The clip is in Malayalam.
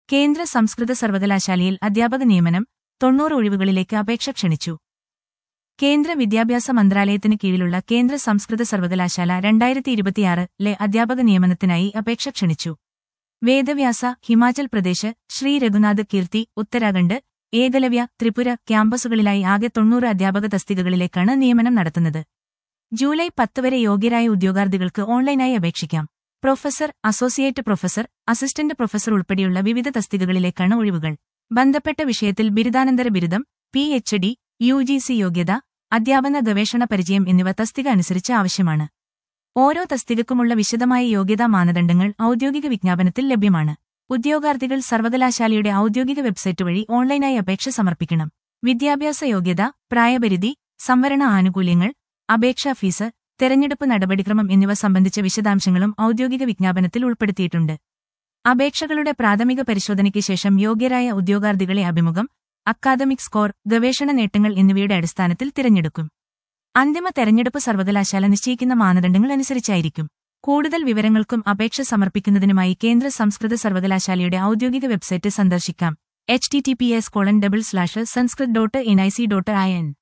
കേന്ദ്ര സംസ്കൃത സർവകലാശാലയിൽ അധ്യാപക നിയമനം തൊണ്ണൂറ് ഒഴിവുകളിലേക്ക് അപേക്ഷ ക്ഷണിച്ചു കേന്ദ്ര വിദ്യാഭ്യാസ മന്ത്രാലയത്തിന് കീഴിലുള്ള കേന്ദ്ര സംസ്കൃത സർവകലാശാല രണ്ടായിരത്തി ഇരുപത്തിയാറിലെ അധ്യാപക നിയമനത്തിനായി അപേക്ഷ ക്ഷണിച്ചു വേദവ്യാസ ഹിമാചൽ പ്രദേശ് ശ്രീ രഘുനാഥ് കീർത്തി ഉത്തരാഖണ്ഡ് ഏകലവ്യ ത്രിപുര ക്യാമ്പസുകളിലായി ആകെ തൊണ്ണൂറ് അധ്യാപക തസ്തികകളിലേക്കാണ് നിയമനം നടത്തുന്നത് ജൂലൈ പത്ത് വരെ യോഗ്യരായ ഉദ്യോഗാർത്ഥികൾക്ക് ഓൺലൈനായി അപേക്ഷിക്കാം professor associate professor assistant professor ഉൾപ്പെടെയുള്ള വിവിധ തസ്തികകളിലേക്കാണ് ഒഴിവുകൾ ബന്ധപ്പെട്ട വിഷയത്തിൽ ബിരുദാനന്തര ബിരുദം P H D U G C യോഗ്യത അധ്യാപന ഗവേഷണ പരിചയം എന്നിവ തസ്തിക അനുസരിച്ച് ആവശ്യമാണ് ഓരോ തസ്തികക്കുമുള്ള വിശദമായ യോഗ്യതാ മാനദണ്ഡങ്ങൾ ഔദ്യോഗിക വിജ്ഞാപനത്തിൽ ലഭ്യമാണ് ഉദ്യോഗാർത്ഥികൾ സർവകലാശാലയുടെ ഔദ്യോഗിക വെബ്സൈറ്റ് വഴി ഓൺലൈനായി അപേക്ഷ സമർപ്പിക്കണം വിദ്യാഭ്യാസ യോഗ്യത പ്രായപരിധി സംവരണ ആനുകൂല്യങ്ങൾ അപേക്ഷാ ഫീസ് തെരഞ്ഞെടുപ്പ് നടപടിക്രമം എന്നിവ സംബന്ധിച്ച വിശദാംശങ്ങളും ഔദ്യോഗിക വിജ്ഞാപനത്തിൽ ഉൾപ്പെടുത്തിയിട്ടുണ്ട് അപേക്ഷകളുടെ പ്രാഥമിക പരിശോധനയ്ക്ക് ശേഷം യോഗ്യരായ ഉദ്യോഗാർത്ഥികളെ അഭിമുഖം അക്കാദമിക് സ്കോർ ഗവേഷണ നേട്ടങ്ങൾ എന്നിവയുടെ അടിസ്ഥാനത്തിൽ തിരഞ്ഞെടുക്കും അന്തിമ തെരഞ്ഞെടുപ്പ് സർവകലാശാല നിശ്ചയിക്കുന്ന മാനദണ്ഡങ്ങൾ അനുസരിച്ചായിരിക്കും കൂടുതൽ വിവരങ്ങൾക്കും അപേക്ഷ സമർപ്പിക്കുന്നതിനുമായി കേന്ദ്ര സംസ്കൃത സർവകലാശാലയുടെ ഔദ്യോഗിക വെബ്സൈറ്റ് സന്ദർശിക്കാം H T T P S colon double slash Sanskrit dot N I C dot I N